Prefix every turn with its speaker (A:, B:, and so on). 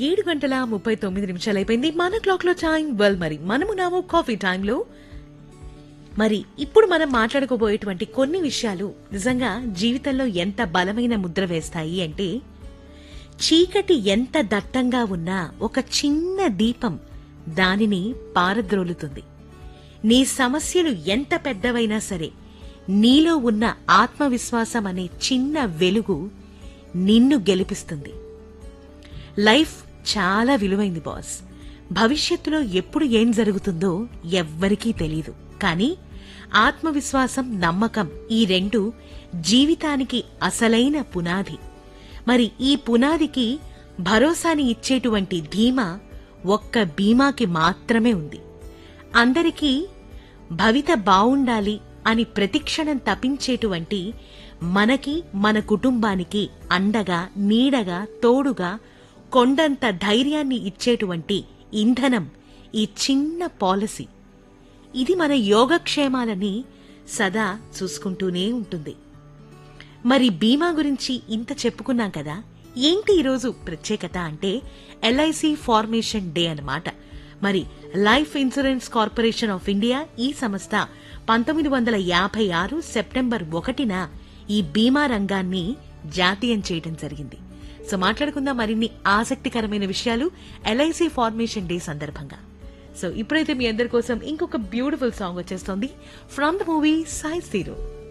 A: ఏడు గంటల ముప్పై తొమ్మిది నిమిషాలు అయిపోయింది మన క్లాక్ లో టైం వెల్ మరి మనము నాము కాఫీ టైంలో మరి ఇప్పుడు మనం మాట్లాడుకోబోయేటువంటి కొన్ని విషయాలు నిజంగా జీవితంలో ఎంత బలమైన ముద్ర వేస్తాయి అంటే చీకటి ఎంత దట్టంగా ఉన్నా ఒక చిన్న దీపం దానిని పారద్రోలుతుంది నీ సమస్యలు ఎంత పెద్దవైనా సరే నీలో ఉన్న ఆత్మవిశ్వాసం అనే చిన్న వెలుగు నిన్ను గెలిపిస్తుంది లైఫ్ చాలా విలువైంది బాస్ భవిష్యత్తులో ఎప్పుడు ఏం జరుగుతుందో ఎవ్వరికీ తెలీదు కానీ ఆత్మవిశ్వాసం నమ్మకం ఈ రెండు జీవితానికి అసలైన పునాది మరి ఈ పునాదికి భరోసాని ఇచ్చేటువంటి ధీమా ఒక్క బీమాకి మాత్రమే ఉంది అందరికీ భవిత బావుండాలి అని ప్రతిక్షణం తపించేటువంటి మనకి మన కుటుంబానికి అండగా నీడగా తోడుగా కొండంత ధైర్యాన్ని ఇచ్చేటువంటి ఇంధనం ఈ చిన్న పాలసీ ఇది మన యోగక్షేమాలని సదా చూసుకుంటూనే ఉంటుంది మరి బీమా గురించి ఇంత చెప్పుకున్నాం కదా ఏంటి ఈరోజు ప్రత్యేకత అంటే ఎల్ఐసి ఫార్మేషన్ డే అన్నమాట మరి life insurance corporation of India ఈ సంస్థ పంతొమ్మిది వందల యాభై ఆరు సెప్టెంబర్ ఒకటిన ఈ బీమా రంగాన్ని జాతీయం చేయడం జరిగింది సో మాట్లాడుకుందాం మరిన్ని ఆసక్తికరమైన విషయాలు ఎల్ఐసి ఫార్మేషన్ డే సందర్భంగా సో ఇప్పుడైతే మీ అందరి కోసం ఇంకొక బ్యూటిఫుల్ సాంగ్ వచ్చేస్తోంది from the movie Sai zero